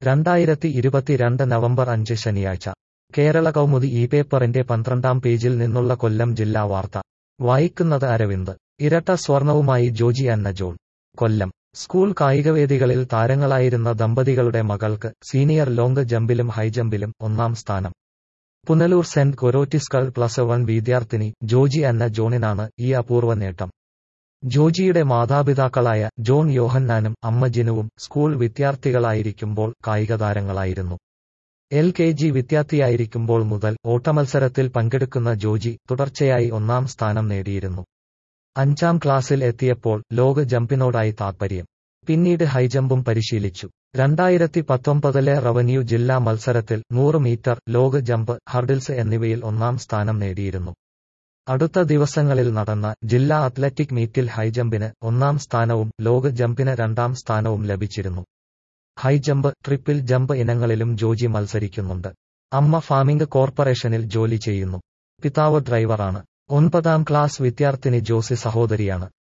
രണ്ടായിരത്തി ഇരുപത്തിരണ്ട് നവംബർ അഞ്ച് ശനിയാഴ്ച കേരള കൗമുദി ഈ പേപ്പറിന്റെ പന്ത്രണ്ടാം പേജിൽ നിന്നുള്ള കൊല്ലം ജില്ലാ വാർത്ത വായിക്കുന്നത് അരവിന്ദ് ഇരട്ട സ്വർണവുമായി ജോജി അന്ന ജോൺ കൊല്ലം സ്കൂൾ കായികവേദികളിൽ താരങ്ങളായിരുന്ന ദമ്പതികളുടെ മകൾക്ക് സീനിയർ ലോങ് ജമ്പിലും ഹൈജമ്പിലും ഒന്നാം സ്ഥാനം പുനലൂർ സെന്റ് കൊരോറ്റിസ്കൾ പ്ലസ് വൺ വിദ്യാർത്ഥിനി ജോജി അന്ന ജോണിനാണ് ഈ അപൂർവ നേട്ടം ജോജിയുടെ മാതാപിതാക്കളായ ജോൺ യോഹന്നാനും അമ്മ ജിനുവും സ്കൂൾ വിദ്യാർത്ഥികളായിരിക്കുമ്പോൾ കായികതാരങ്ങളായിരുന്നു എൽ കെ ജി വിദ്യാർത്ഥിയായിരിക്കുമ്പോൾ മുതൽ ഓട്ടമത്സരത്തിൽ പങ്കെടുക്കുന്ന ജോജി തുടർച്ചയായി ഒന്നാം സ്ഥാനം നേടിയിരുന്നു അഞ്ചാം ക്ലാസ്സിൽ എത്തിയപ്പോൾ ലോക ജമ്പിനോടായി താൽപര്യം പിന്നീട് ഹൈജമ്പും പരിശീലിച്ചു രണ്ടായിരത്തി പത്തൊമ്പതിലെ റവന്യൂ ജില്ലാ മത്സരത്തിൽ നൂറ് മീറ്റർ ലോക ജമ്പ് ഹർഡിൽസ് എന്നിവയിൽ ഒന്നാം സ്ഥാനം നേടിയിരുന്നു അടുത്ത ദിവസങ്ങളിൽ നടന്ന ജില്ലാ അത്ലറ്റിക് മീറ്റിൽ ഹൈജമ്പിന് ഒന്നാം സ്ഥാനവും ലോക ജമ്പിന് രണ്ടാം സ്ഥാനവും ലഭിച്ചിരുന്നു ഹൈജമ്പ് ട്രിപ്പിൾ ജമ്പ് ഇനങ്ങളിലും ജോജി മത്സരിക്കുന്നുണ്ട് അമ്മ ഫാമിംഗ് കോർപ്പറേഷനിൽ ജോലി ചെയ്യുന്നു പിതാവ് ഡ്രൈവറാണ് ഒൻപതാം ക്ലാസ് വിദ്യാർത്ഥിനി ജോസി സഹോദരിയാണ്